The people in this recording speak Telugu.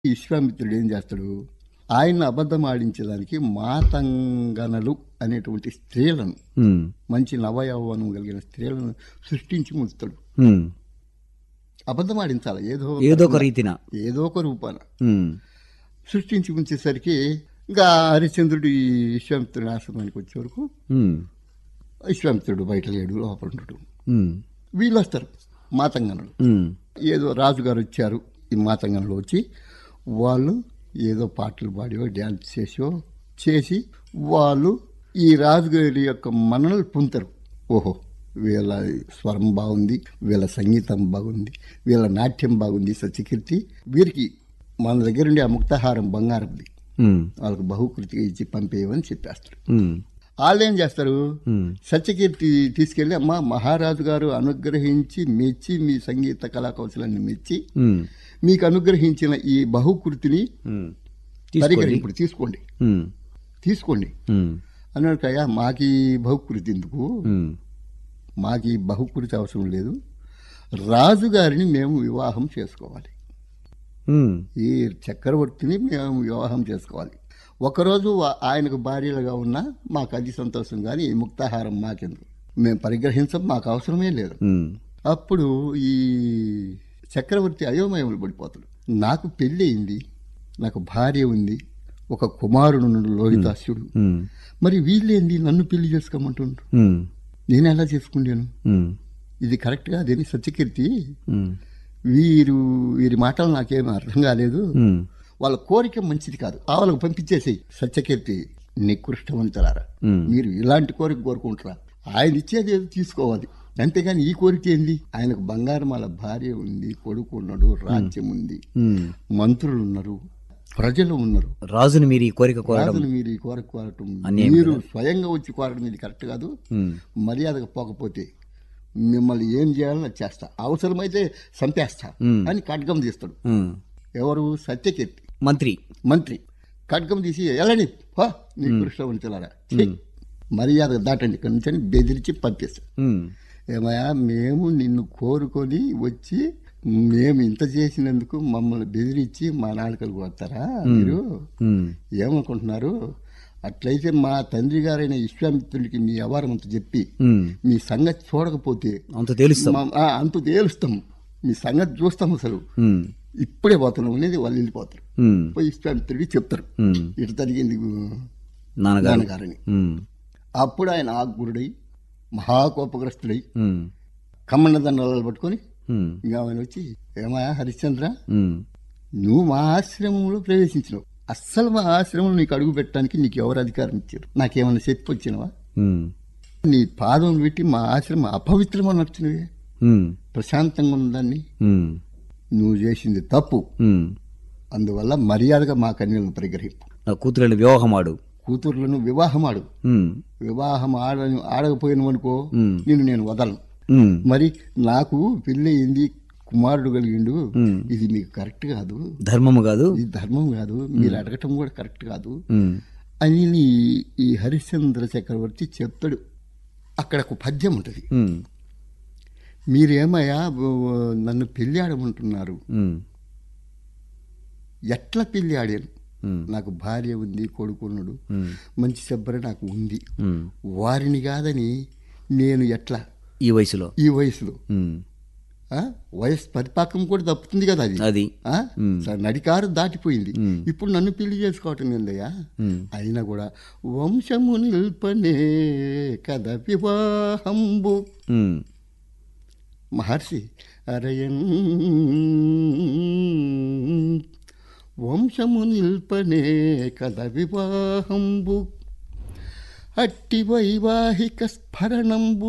విశ్వామిత్రుడు ఏం చేస్తాడు ఆయన అబద్ధం ఆడించడానికి మాతంగనలు అనేటువంటి స్త్రీలను ఉమ్, మంచి నవయౌవనం కలిగిన స్త్రీలను సృష్టించి ఉంచుతాడు ఉమ్. అబద్ధం ఆడించాలి ఏదో ఏదో ఒక రీతిన ఏదో ఒక రూపాన ఉమ్, సృష్టించి ఉంచేసరికి ఇంకా హరిశ్చంద్రుడు ఈ విశ్వామిత్రుడి ఆశ్రమానికి వచ్చే వరకు ఉమ్, విశ్వామిత్రుడు బయట లేడు లోపల ఉంటాడు ఉమ్, వీళ్ళు వస్తారు మాతంగనులు ఉమ్, ఏదో రాజుగారు వచ్చారు ఈ మాతంగంలో వచ్చి వాళ్ళు ఏదో పాటలు పాడో డ్యాన్స్ చేసో చేసి వాళ్ళు ఈ రాజుగారి యొక్క మనలు పొందుతారు ఓహో వీళ్ళ స్వరం బాగుంది వీళ్ళ సంగీతం బాగుంది వీళ్ళ నాట్యం బాగుంది సత్యకీర్తి వీరికి మన దగ్గర ఉండే ఆ ముక్తాహారం బంగారంది ఉమ్, వాళ్ళకు బహుకృతిగా ఇచ్చి పంపేయమని చెప్పేస్తారు ఉమ్, వాళ్ళు ఏం చేస్తారు ఉమ్, సత్యకీర్తి తీసుకెళ్లి అమ్మ మహారాజు గారు అనుగ్రహించి మెచ్చి మీ సంగీత కళా కౌశలాన్ని మెచ్చి ఉమ్, మీకు అనుగ్రహించిన ఈ బహుకృతిని ఉమ్. తీసుకోండి. పరిగణింపుడు తీసుకోండి ఉమ్, తీసుకోండి ఉమ్, అన్నట్టయ్యా మాకు ఈ బహుకృతి ఎందుకు ఉమ్, మాకు ఈ బహుకృతి అవసరం లేదు రాజుగారిని మేము వివాహం చేసుకోవాలి ఉమ్, ఈ చక్రవర్తిని మేము వివాహం చేసుకోవాలి ఒకరోజు వా- ఆయనకు భార్యలుగా ఉన్నా మాకు అది సంతోషం కానీ ఈ ముక్తాహారం మాకెందుకు మేము పరిగ్రహించం మాకు అవసరమే లేదు ఉమ్, అప్పుడు ఈ చక్రవర్తి అయోమయములు పడిపోతాడు నాకు పెళ్ళి అయింది నాకు భార్య ఉంది ఒక కుమారుడు ఉన్నాడు లోహితాస్యుడు ఉమ్, మరి వీళ్ళేంది నన్ను పెళ్లి చేసుకోమంటుండ్రు ఉమ్, నేను ఎలా చేసుకుంటాను ఉమ్, ఇది కరెక్ట్గా అదేని సత్యకీర్తి ఉమ్, వీరు వీరి మాటలు నాకేం అర్థం కాలేదు ఉమ్, వాళ్ళ కోరిక మంచిది కాదు ఆ వాళ్ళకు పంపించేసేయి సత్యకీర్తి నికృష్టవంతులారా ఉమ్. మీరు ఇలాంటి కోరిక కోరుకుంటారా ఆయన ఇచ్చేది ఏదో తీసుకోవాలి అంతేగాని ఈ కోరిక ఏంది ఆయనకు బంగారమాల భార్య ఉంది కొడుకు ఉన్నాడు రాజ్యం ఉంది ఉమ్. మంత్రులు ఉన్నారు ప్రజలు ఉన్నారు రాజుని మీరు ఈ కోరిక కోరడం రాజులు మీరు ఈ కోరిక కోరటం అన్యాయం మీరు స్వయంగా వచ్చి కోరడం ఇది కరెక్ట్ కాదు ఉమ్, మర్యాదగా పోకపోతే మిమ్మల్ని ఏం చేయాలో అది చేస్తా అవసరమైతే చంపేస్తా అని ఖడ్గం తీస్తాడు ఉమ్. ఎవరు సత్యకీర్తి మంత్రి మంత్రి ఖడ్గం తీసి ఎలాని పో నీ కృష్ణవంతులారా ఛీ, మర్యాదగా దాటండి ఇక్కడి నుంచి అని బెదిరించి పంపిస్తాడు ఉమ్, ఏమయ్యా మేము నిన్ను కోరుకొని వచ్చి మేము ఇంత చేసినందుకు మమ్మల్ని బెదిరించి మా నాలుకలు కొడతారా మీరు ఉమ్, ఏమనుకుంటున్నారు అట్లయితే మా తండ్రి గారైన విశ్వామిత్రుడికి మీ వ్యవహారం అంత చెప్పి ఉమ్. మీ సంగతి చూడకపోతే అంత తెలుస్తాం మా- ఆ, అంత తేలుస్తాం మీ సంగతి చూస్తాం అసలు ఉమ్, ఇప్పుడే పోతున్నాం అనేది వాళ్ళు వెళ్ళిపోతారు ఉమ్, పోయి విశ్వామిత్రుడికి చెప్తారు ఉమ్. ఇటు జరిగింది నాన్నగారు నాన్నగారని ఉమ్, అప్పుడు ఆయన ఆగ్గురుడై మహాకోపగ్రస్తుడై ఉమ్, కమ్మన్న దండాలు పట్టుకొని ఉమ్, ఇంకా ఆయన వచ్చి ఏమయ్యా హరిశ్చంద్ర ఉమ్, నువ్వు మా ఆశ్రమంలో ప్రవేశించినావు అస్సలు మా ఆశ్రమంలో నీకు అడుగు పెట్టడానికి నీకు ఎవరు అధికారం ఇచ్చారు నాకేమైనా చెప్పి వచ్చినావా ఉమ్, నీ పాదం పెట్టి మా ఆశ్రమం అపవిత్రమని నచ్చినవే ఉమ్, ప్రశాంతంగా ఉన్నదాన్ని ఉమ్, నువ్వు చేసింది తప్పు ఉమ్. అందువల్ల మర్యాదగా మా కన్యలను పరిగ్రహింపు నా కూతురని వివాహం ఆడు కూతుర్లను వివాహం ఆడు ఉమ్, వివాహం ఆడ ఆడకపోయినావు అనుకో ఉమ్. నేను నేను వదలను ఉమ్, మరి నాకు పెళ్ళి అయింది కుమారుడు కలిగిండు ఉమ్. ఇది మీకు కరెక్ట్ కాదు ధర్మము కాదు ఇది ధర్మం కాదు మీరు అడగటం కూడా కరెక్ట్ కాదు ఉమ్, అని ఈ- ఈ హరిశ్చంద్ర చక్రవర్తి చెప్తాడు అక్కడ ఒక పద్యం ఉంటుంది ఉమ్, మీరేమయ్యా బ- నన్ను పెళ్ళి ఆడమంటున్నారు ఉమ్, ఎట్లా పెళ్ళి ఆడాను ఉమ్, నాకు భార్య ఉంది కొడుకున్నాడు ఉమ్, మంచి సబ్బర నాకు ఉంది ఉమ్. వారిని కాదని నేను ఎట్లా ఈ వయసులో ఈ వయసులో ఉమ్, ఆ? వయసు పరిపాకం కూడా తప్పుతుంది కదా అది అది ఆ? మ్. స- నడికారు దాటిపోయింది మ్. ఇప్పుడు నన్ను పెళ్లి చేసుకోవటం ఏందయ్యా మ్. అయినా కూడా వంశము నిల్పనే కథ వివాహంబు ఉమ్, మహర్షి అరయన్ వంశము నిల్పనే కథ వివాహంబు అట్టి వైవాహిక స్ఫరణంబు